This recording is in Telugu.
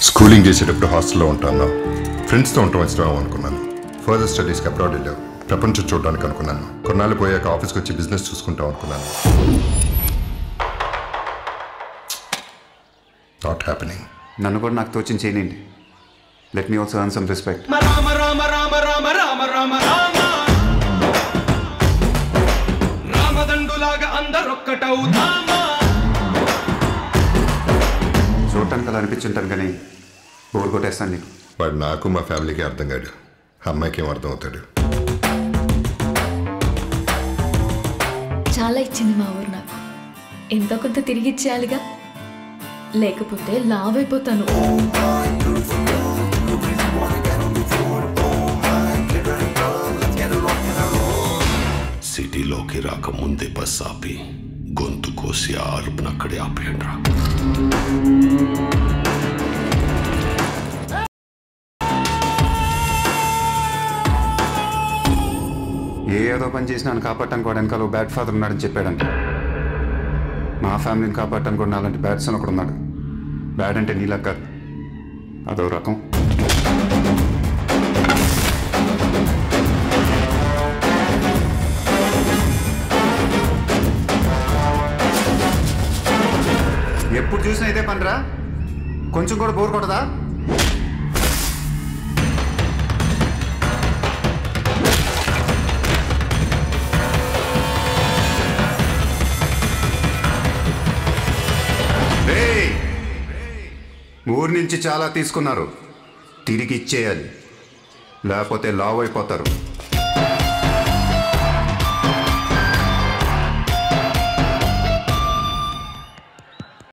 స్కూలింగ్ చేసేటప్పుడు హాస్టల్లో ఉంటాను ఫ్రెండ్స్తో ఉండటం ఇష్టం అనుకున్నాను ఫర్దర్ స్టడీస్కి అబ్రాడ్ వెళ్ళావు ప్రపంచం చూడడానికి అనుకున్నాను కొన్నాళ్ళు పోయాక ఆఫీస్కి వచ్చి బిజినెస్ చూసుకుంటాం అనుకున్నాను నాట్ హ్యాపెనింగ్ నన్ను కూడా నాకు తోచిన చేయనండి let me also earn some respect Rama Rama Rama Rama Rama Rama Rama రామదండులాగా అందరొక్కటవుదామా చూడటానికి అలా అనిపించుంటాను కానీ బోర్ కొట్టేస్తాను నీకు వాడు నాకు మా ఫ్యామిలీకి అర్థం కాడు అమ్మాయికి ఏం అర్థం అవుతాడు చాలా ఇచ్చింది మా ఊరు నాకు ఎంతో కొంత తిరిగి ఇచ్చేయాలిగా లేకపోతే లావ్ అయిపోతాను సిటీలోకి రాకముందే బస్ ఆపి గొంతు కోసి ఆ అరుపునక్కడే ఆపేయండ్రా ఏ ఏదో పని చేసి నన్ను కాపాడటానికి వాడు వెనకాల బ్యాడ్ ఫాదర్ ఉన్నాడని చెప్పాడంట మా ఫ్యామిలీని కాపాడటానికి కూడా అలాంటి బ్యాడ్ సన్ ఒకడు ఉన్నాడు బ్యాడ్ అంటే నీలా కాదు అదో రకం ఎప్పుడు చూసినా ఇదే పనిరా కొంచెం కూడా బోర్ కొట్టదా రేయ్! ఊరి నుంచి చాలా తీసుకున్నారు తిరిగి ఇచ్చేయాలి లేకపోతే లావ్ అయిపోతారు